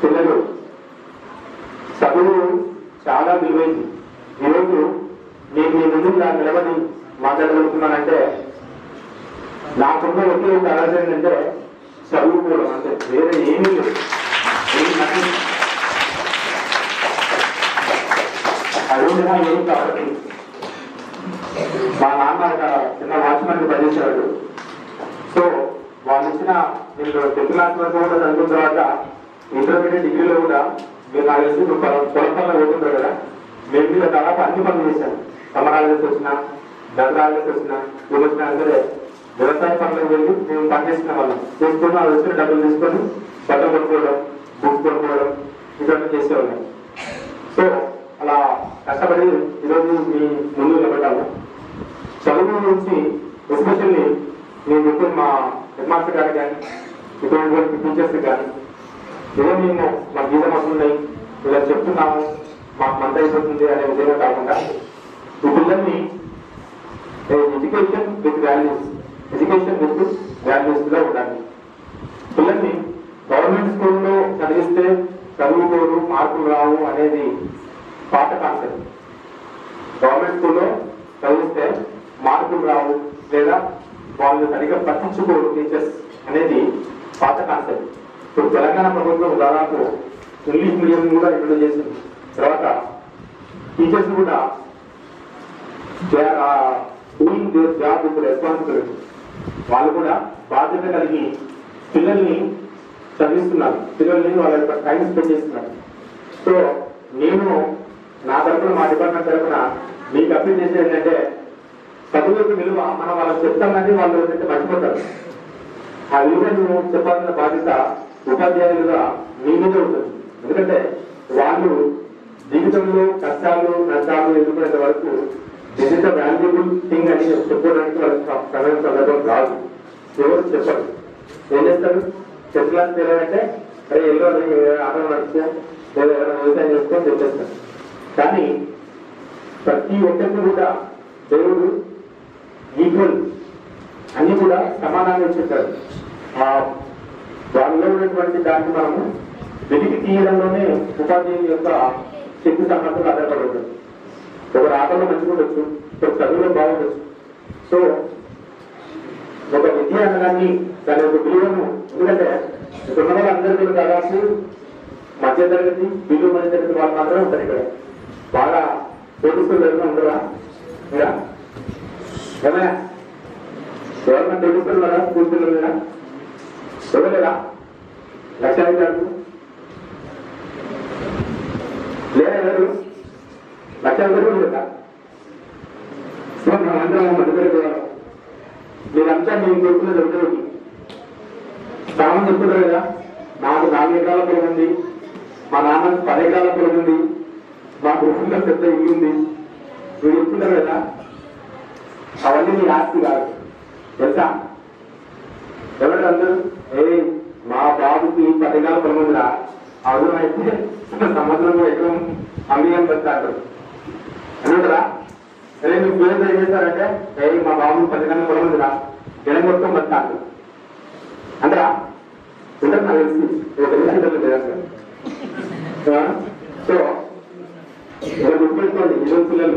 పిల్లలు చదువు చాలా విలువైంది ఈరోజు నేను మీ ముందు ఇలా నిలబడి మాట్లాడగలుగుతున్నానంటే నాకున్న ఒకే ఒక అర్హత ఏంటంటే చదువుకోవడం అంటే వేరే ఏమీ లేదు ఏం నథింగ్. అడుగుతున్నా ఏం కాబట్టి మా నాన్న ఒక చిన్న వాచ్మెన్ పనిచేసేవాడు సో వాళ్ళు ఇచ్చిన నేను టెన్త్ క్లాస్ వరకు కూడా చదువుకున్న తర్వాత ఇంటర్మీడియట్ డిగ్రీలో కూడా మీరు నాకు తెలిసి నువ్వు పొలం పొలం పనులు పోతుంటారు కదా మేము మీద దాదాపు అన్ని పనులు చేశాను సమ్మర్ హాలిడేస్ వచ్చినా దసరా హాలిడేస్ వచ్చినా ఇవి వచ్చినా సరే వ్యవసాయ పనులకు వెళ్ళి మేము పని చేసుకునే వాళ్ళం చేసుకొని వాళ్ళు వచ్చిన డబ్బులు తీసుకొని బట్టలు కొనుక్కోవడం బుక్స్ కొనుక్కోవడం ఇవన్నీ చేసేవాళ్ళం సో అలా కష్టపడి ఈరోజు మీ ముందు నిలబడ్డాము చదువు గురించి ఎస్పెషల్లీ నేను ఇప్పుడు మా హెడ్ మాస్టర్ గారు కానీ ఇటువంటి టీచర్స్ కానీ ఏదో మేము మా గీతం వస్తున్నాయి ఇలా చెప్తున్నాము మాకు మంత అయిపోతుంది అనే విధంగా కాకుండా ఈ పిల్లల్ని education with values education with values లో ఉండాలి పిల్లల్ని గవర్నమెంట్ స్కూల్లో చదివిస్తే చదువుకోరు మార్కులు రావు అనేది పాత కాన్సెప్ట్ గవర్నమెంట్ స్కూల్లో చదివిస్తే మార్కులు రావు లేదా వాళ్ళు సరిగ్గా పట్టించుకోరు టీచర్స్ అనేది పాత కాన్సెప్ట్ ఇప్పుడు తెలంగాణ ప్రభుత్వం దాదాపు ఇంగ్లీష్ మీడియం కూడా ఇంట్రొడ్యూస్ చేసింది తర్వాత టీచర్స్ కూడా doing their job with responsibility వాళ్ళు కూడా బాధ్యత కలిగి పిల్లల్ని చదివిస్తున్నారు పిల్లల్ని వాళ్ళ యొక్క టైం స్పెండ్ చేస్తున్నారు సో నేను నా తరపున మా డిపార్ట్మెంట్ తరపున మీకు అప్పీల్ చేసేది ఏంటంటే చదువు యొక్క విలువ మనం వాళ్ళకి చెప్తాం కానీ వాళ్ళు ఏంటంటే మర్చిపోతారు ఆ విలువను చెప్పాల్సిన బాధ్యత ఉపాధ్యాయులుగా మీ మీద ఉంటుంది ఎందుకంటే వాళ్ళు జీవితంలో కష్టాలు నష్టాలు ఎదుర్కొనేంత వరకు దిస్ ఇస్ వాల్యుబుల్ థింగ్ అని చెప్పుకోవడానికి వాళ్ళకి సమయం సందర్భం రాదు ఎవరు చెప్పరు ఏం చేస్తారు టెన్త్ క్లాస్ తెలియాలంటే అరే ఎల్లో ఆటో నడుచుకో లేదా ఏదైనా వ్యవసాయం చేసుకో అని చెప్పేస్తారు కానీ ప్రతి ఒక్కరికి కూడా దేవుడు ఈక్వల్ అన్ని కూడా సమానంగా చెప్పారు ఆ వాళ్ళలో ఉన్నటువంటి దాన్ని మనము వెలికి తీయడంలోనే ఉపాధ్యాయుల యొక్క శక్తి సామర్థ్యాలు ఆధారపడి ఉంటుంది ఒకరు ఆటలో మంచిగా ఉండొచ్చు ఒకరు చదువులో బాగుండొచ్చు సో ఒక విద్య అనడాన్ని దాని యొక్క విలువను ఎందుకంటే ఇక్కడ ఉన్న వాళ్ళందరికీ కూడా దాదాపు మధ్య తరగతి బిల్లు మధ్య తరగతి వాళ్ళు మాత్రమే ఉంటారు ఇక్కడ బాగా పోలీసులు ఎవరైనా ఉండరా మీరా ఏమైనా ఎవరైనా పోలీసులు ఉన్నారా స్కూల్ పిల్లలు లేరా ఎవరేరా లక్ష అధికారులు లేదా ఎవరు లక్ష అధికారులు లేదా సో మనందరం మధ్య తరగతి వాళ్ళం మీరంతా నేను కొడుకున్న చదువుతుంది చాలా మంది చెప్తున్నారు కదా నాకు నాలుగు ఎకరాల పొలం ఉంది మా నాన్నకు పది ఎకరాల పొలం ఉంది మా కొడుకున్న పెద్ద ఇల్లు ఉంది మీరు చెప్తున్నారు కదా అవన్నీ మీ ఆస్తి కాదు తెలుసా ఎవరు అందరూ ఏ మా బాబుకి పది ఎకరాల పొలం ఉందిరా అవసరం అయితే సంవత్సరం ఎకరం అమ్మేయం పెడతారు అనుకుంటారా అరే నువ్వు పిల్లలు ఏం చేస్తారంటే ఏ మా బాబు పది ఎకరాల పొలం ఉందిరా జనం మొత్తం బతాడు అంటారా ఉంటారు నాకు తెలిసి ఒక తెలిసి లేదా సో ఇలా గుర్తుపెట్టుకోండి ఇరవై పిల్లలు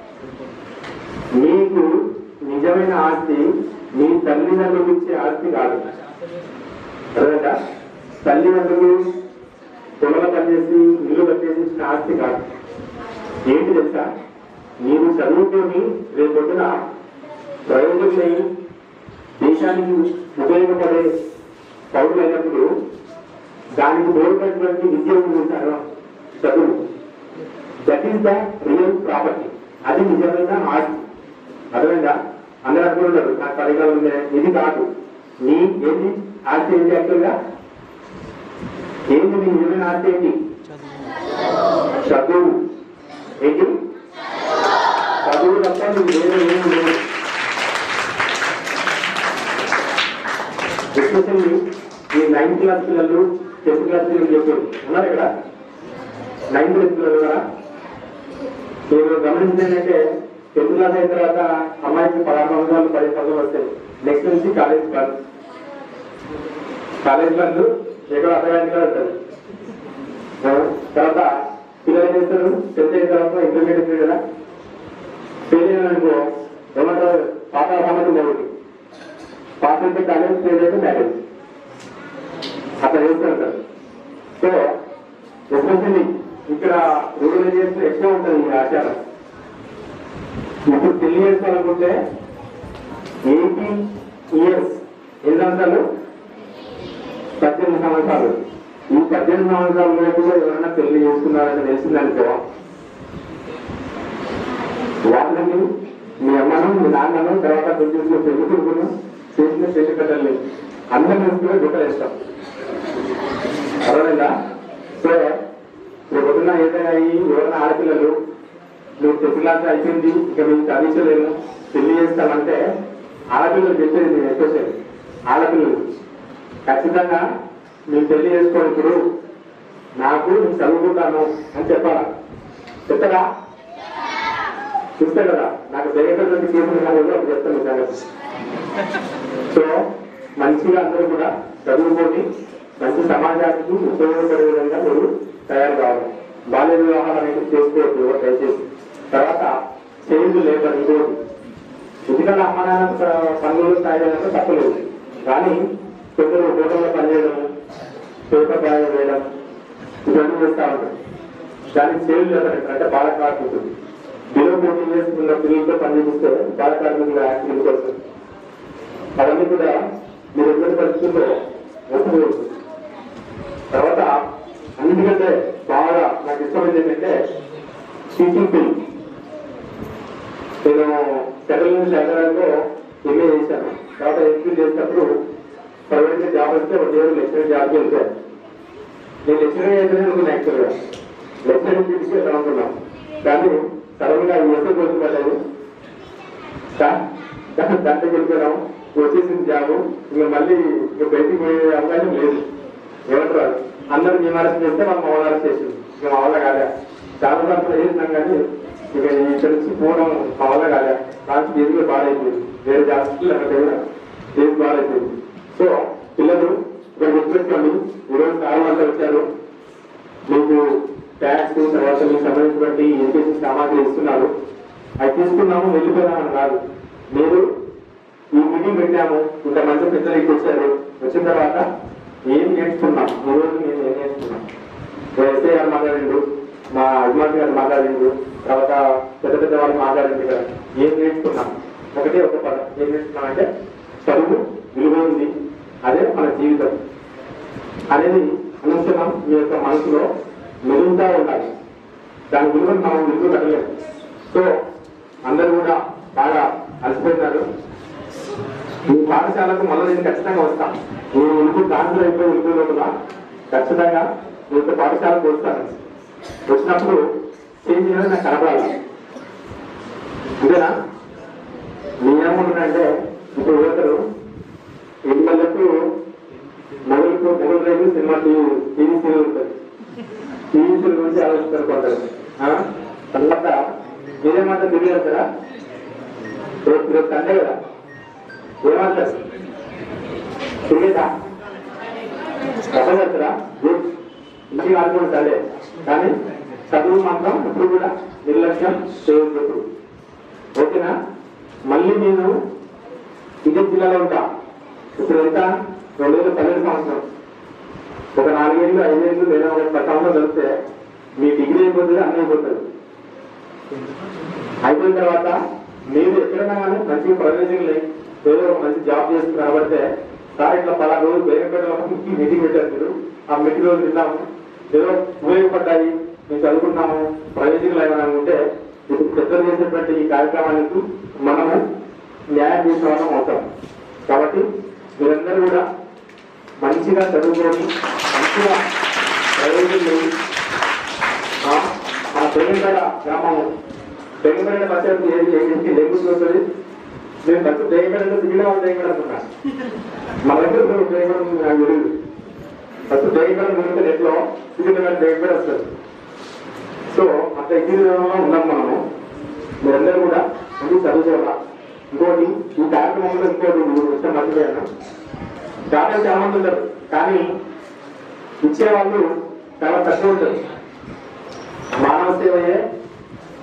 మీకు నిజమైన ఆస్తి మీ తల్లిదండ్రులు ఇచ్చే ఆస్తి కాదు అర్థమైందా తల్లిదండ్రులు పొలం పనిచేసి ఇల్లు కట్టేసి ఇచ్చిన ఆస్తి కాదు ఏంటి తెలుసా మీరు చదువుకొని రేపొద్దున ప్రయోజనం దేశానికి ఉపయోగపడే పౌరులు అయినప్పుడు దానికి తోడ్పడినటువంటి విద్య ఉంటారు చదువు that is the real property అది నిజమైన ఆస్తి అర్థమైందా అందరూ అనుకుంటారు నాకు పరిగాలు ఉన్నాయి ఇది కాదు నీ ఏంటి ఆస్తి ఏంటి యాక్చువల్గా ఏంటి నీ నిజమైన ఆస్తి ఏంటి చదువు ఏంటి చదువు తప్ప నీకు వేరే ఏమి లేదు ఎస్పెషల్లీ ఈ నైన్త్ క్లాస్ పిల్లలు టెన్త్ క్లాస్ పిల్లలు చెప్పారు ఉన్నారు ఇక్కడ నైన్త్ క్లాస్ పిల్లలు కదా నేను గమనించింది ఏంటంటే టెన్త్ క్లాస్ అయిన తర్వాత అమ్మాయికి పదహారు సంవత్సరాలు పది సంవత్సరాలు వస్తాయి నెక్స్ట్ నుంచి కాలేజ్ బంద్ కాలేజ్ బంద్ ఎక్కడ అర్థమైంది కదా ఉంటుంది ఇంప్లిమెంట్ కదా ఫెయిల్ అయిననుకో ఏమంటారు పాత సంబంధం ఒకటి పాత అంటే కాలేజ్ ఫెయిల్ అయితే మ్యారేజ్ అట్లా చేస్తుంటారు సో ఎస్పెషల్లీ ఇక్కడ రూరల్ ఏరియాస్ ఎక్కువ ఉంటుంది ఈ ఆచారం ఇప్పుడు పెళ్లి చేసుకోవాలనుకుంటే ఎయిటీన్ ఇయర్స్ ఎన్ని సంవత్సరాలు పద్దెనిమిది సంవత్సరాలు ఈ పద్దెనిమిది సంవత్సరాల వరకు ఎవరైనా పెళ్లి చేసుకున్నారని తెలిసిందనుకో వాళ్ళని మీ అమ్మను మీ నాన్నను తర్వాత పెళ్లి పెళ్లి కొడుకును చేసిన పెళ్లి కట్టల్ని అందరినీ కూడా గుట్టలేస్తాం అర్థమైందా సో ఇప్పుడు పొద్దున్న ఏదైనా అయ్యి ఎవరైనా ఆడపిల్లలు నువ్వు చెప్పిలాంటి అయిపోయింది ఇక మేము చదివించలేము పెళ్లి చేస్తామంటే ఆడపిల్లలు చెప్పేది నేను ఎక్కేసేది ఆడపిల్లలు ఖచ్చితంగా మేము పెళ్లి చేసుకోని ఇప్పుడు నాకు నేను చదువుకుంటాను అని చెప్పాలా చెప్తారా చూస్తే కదా నాకు జగన్ కేసులు అప్పుడు చెప్తాను సంగతి సో మంచిగా అందరూ కూడా చదువుకొని మంచి సమాజానికి ఉపయోగపడే విధంగా మీరు తయారు కావాలి బాల్య వివాహాలు అనేది చేసుకోవద్దు ఎవరు దయచేసి తర్వాత చేంజ్ లేబర్ ఇంకోటి ఎందుకంటే అమ్మ నాన్న పనులు స్థాయి అనేది తప్పలేదు కానీ కొందరు హోటల్లో పనిచేయడం పేపర్ బాగా వేయడం ఇవన్నీ చేస్తూ ఉంటారు దానికి చేంజ్ లేబర్ అంటే బాల కార్మికులు బిలో ఫోర్టీన్ ఇయర్స్ ఉన్న పిల్లలతో పనిచేస్తే బాల కార్మికులు యాక్ట్ కిందకి వస్తుంది అవన్నీ కూడా మీరు ఎటువంటి పరిస్థితుల్లో ఒప్పుకోవచ్చు తర్వాత అన్నిటికంటే బాగా నాకు ఇష్టమైంది ఏంటంటే టీచింగ్ ఫీల్డ్ నేను సెంట్రల్ యూనివర్సిటీ హైదరాబాద్లో ఎంఏ చేశాను తర్వాత ఎంపీ చేసినప్పుడు ప్రైవేట్ జాబ్ వస్తే ఒక దేవుడు లెక్చరర్ జాబ్కి వెళ్తాను నేను లెక్చరర్ అయితే అనుకున్నా యాక్చువల్గా లెక్చరర్ తీసుకు వెళ్తాను అనుకున్నాను కానీ సడన్ గా యుఎస్ఏ కోసం వెళ్ళలేదు దాంట్లో వెళ్ళిపోయాం వచ్చేసింది జాబ్ ఇంకా మళ్ళీ ఇంకా బయటికి పోయే అవకాశం లేదు ఏమంటారు అందరూ మేము అరెస్ట్ చేస్తే మనం మమ్మల్ని అరెస్ట్ చేసింది ఇక మా వల్ల కాదా చాలా సార్లు చేసినాం కానీ ఇక ఇక్కడ నుంచి పోవడం మా వల్ల కాదా లాస్ట్ ఏది బాగాలైపోయింది వేరే జాబ్స్ అక్కడ కూడా ఏది బాగాలైపోయింది సో పిల్లలు ఇక్కడ గుర్తుపెట్టుకోండి ఈరోజు సార్ వాళ్ళు వచ్చారు మీకు ట్యాక్స్ తర్వాత మీకు సంబంధించినటువంటి ఎడ్యుకేషన్ సామాగ్రి ఇస్తున్నారు అవి తీసుకున్నాము వెళ్ళిపోయినామని కాదు మీరు ఈ మీటింగ్ పెట్టాము ఇంత మంది పెద్దలకి వచ్చారు వచ్చిన తర్వాత ఏం నేర్చుకున్నాం ఈ రోజు నేను ఏం నేర్చుకున్నాం ఎస్ఐ గారు మాట్లాడిండు మా అభిమాని గారు మాట్లాడిండు తర్వాత పెద్ద పెద్ద వాళ్ళు మాట్లాడింది ఇక్కడ ఏం నేర్చుకున్నాం ఒకటే ఒక పదం ఏం నేర్చుకున్నాం అంటే చదువు విలువైంది అదే మన జీవితం అనేది అనుసరం మీ యొక్క మనసులో మెరుగుతా ఉండాలి దాని విలువను మనం విలువ కట్టలేము సో అందరూ కూడా బాగా అలసిపోయినారు ఈ పాఠశాలకు మళ్ళీ నేను ఖచ్చితంగా వస్తాను నేను ఉనికి దాంట్లో అయిపోయి ఉనికి లోపల ఖచ్చితంగా మీ యొక్క పాఠశాలకు వస్తాను వచ్చినప్పుడు చేంజ్ అనేది నాకు కనపడాలి అంతేనా మీ ఏమంటుందంటే ఇప్పుడు యువతలు ఇళ్ళకు మొదలుకు మొదలు రేపు సినిమా టీవీ టీవీ సీరియల్ ఉంటుంది టీవీ సీరియల్ గురించి ఆలోచిస్తారు కొందరు ఆ? తర్వాత మీరేమంటారు మీరు వెళ్తారా రేపు రేపు సండే కదా ఏమంటారు తిరిగేదా కథ వెళ్తారా గుడ్ ఇంటికి ఆడుకోండి సండే కానీ చదువు మాత్రం ఇప్పుడు కూడా నిర్లక్ష్యం చేయొద్దు ఓకేనా మళ్ళీ నేను ఇదే జిల్లాలో ఉంటా ఇప్పుడు ఎంత రెండు వేల పన్నెండు సంవత్సరం ఒక నాలుగేళ్ళు ఐదేళ్ళు లేదా ఒక పది సంవత్సరం చదివితే మీ డిగ్రీ అయిపోతుంది అన్నీ అయిపోతుంది అయిపోయిన తర్వాత మీరు ఎక్కడైనా కానీ మంచి ప్రవేశం లేదు ఏదో ఒక మంచి జాబ్ చేస్తున్నారు కాబట్టి సార్ ఇట్లా పలా రోజు బేగపేట మీటింగ్ పెట్టారు మీరు ఆ మీటింగ్ రోజు విన్నాము ఏదో ఉపయోగపడ్డాయి మేము చదువుకున్నాము ప్రవేశికులు ఏమైనా ఉంటే ఇప్పుడు పెద్దలు చేసేటువంటి ఈ కార్యక్రమానికి మనము న్యాయం చేసిన వాళ్ళం అవుతాం కాబట్టి మీరందరూ కూడా మంచిగా చదువుకొని మంచిగా ప్రయోజనం మన తెలంగాణ గ్రామము తెలంగాణ పరిచయం ఏది ఏంటి లెంగుస్ వస్తుంది నేను ఫస్ట్ తెలంగాణ సిగిన వాళ్ళు తెలంగాణ అనుకున్నా మన దగ్గర తెలంగాణ నాకు తెలియదు ఫస్ట్ తెలంగాణ ముందు నెట్లో సిగిన తెలంగాణ వస్తుంది సో అట్లా ఎగ్జిలో ఉన్నాం మనము మీరందరూ కూడా మంచి చదువుకోవాలా ఇంకోటి ఈ కార్యక్రమంలో ఇంకోటి మీరు విషయం మర్చిపోయాను చాలా చాలా మంది ఉంటారు కానీ ఇచ్చే వాళ్ళు చాలా తక్కువ ఉంటారు మానవ సేవయే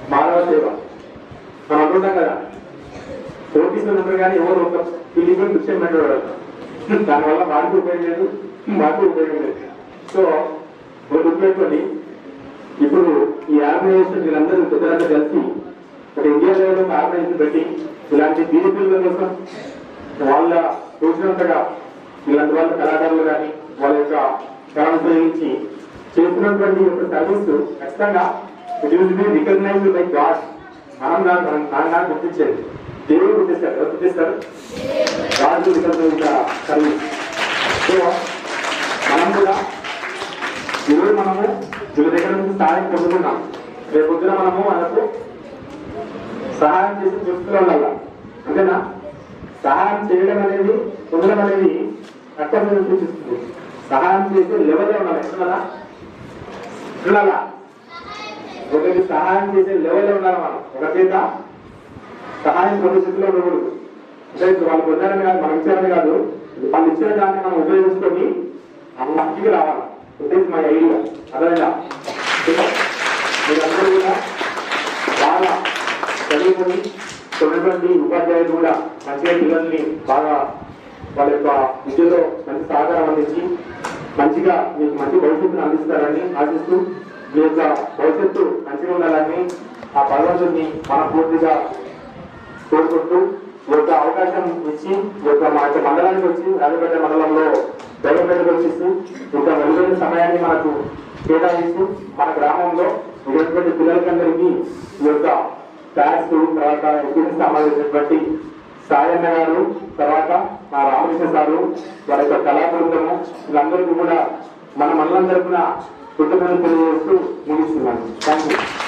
మానవ సేవ మనం అనుకుంటాం కదా పోటీసులు ఉంటారు కానీ ఎవరు ఒక పిల్లి దృశ్యం పెట్టాడు దానివల్ల వాడికి ఉపయోగం లేదు మాకు ఉపయోగం లేదు సో మీరు గుర్తుపెట్టుకోండి ఇప్పుడు ఈ ఆర్గనైజేషన్ వీళ్ళందరూ పెద్దలంతా కలిసి ఒక ఇండియా లెవెల్ ఒక ఆర్గనైజేషన్ పెట్టి ఇలాంటి బీజీ పిల్లల కోసం వాళ్ళ చూసినంతగా ఇలాంటి వాళ్ళ కళాకారులు కానీ వాళ్ళ యొక్క కళను ఉపయోగించి చేస్తున్నటువంటి యొక్క సర్వీస్ ఖచ్చితంగా it will be recognised by God మనం దాన్ని మనం దాన్ని దాన్ని గుర్తించేది దేవుడు గుర్తిస్తారు ఎవరు గుర్తిస్తారు గాడ్ రికగ్నైజ్ సర్వీస్ సో మనం కూడా ఈరోజు మనము వీళ్ళ దగ్గర నుంచి సహాయం పొందుతున్నాం రేపు పొద్దున మనము మనకు సహాయం చేసి చెప్తూ ఉండాలి అంతేనా సహాయం చేయడం అనేది పొందడం అనేది కర్తవ్యం సూచిస్తుంది సహాయం చేసే లెవెల్ ఉండాలి ఎట్లా ఉండాలా ఒకరికి సహాయం చేసే లెవెల్ ఉండాలి మనం ఒక చేత సహాయం కొన్ని స్థితిలో ఉండకూడదు అంటే ఇప్పుడు వాళ్ళు పొందారని కాదు మనం ఇచ్చారని కాదు వాళ్ళు ఇచ్చిన దాన్ని మనం ఉపయోగించుకొని ఆ మట్టికి రావాలి ఉద్దేశం మా ఐడియా అర్థమైందా మీరందరూ కూడా బాగా చదువుకొని ఉన్నటువంటి ఉపాధ్యాయులు కూడా మంచిగా పిల్లల్ని బాగా వాళ్ళ యొక్క విద్యలో మంచి సహకారం అందించి మంచిగా మీకు మంచి భవిష్యత్తును అందిస్తారని ఆశిస్తూ మీ యొక్క భవిష్యత్తు మంచిగా ఉండాలని ఆ భగవంతుడిని మనపూర్తిగా కోరుకుంటూ ఈ యొక్క అవకాశం ఇచ్చి ఈ యొక్క మా యొక్క మండలానికి వచ్చి రాజపేట మండలంలో దైవపేటకు వచ్చేసి ఇంకా వెలువైన సమయాన్ని మనకు కేటాయిస్తూ మన గ్రామంలో ఉన్నటువంటి పిల్లలకందరికీ ఈ యొక్క ట్యాక్స్ తర్వాత ఎక్స్పీరియన్స్ సంబంధించినటువంటి సాయన్న గారు తర్వాత మా రామకృష్ణ సారు వారి యొక్క కళా బృందము వీళ్ళందరికీ కూడా మన మండలం తరఫున కృతజ్ఞతలు తెలియజేస్తూ ముగిస్తున్నాను థ్యాంక్ యూ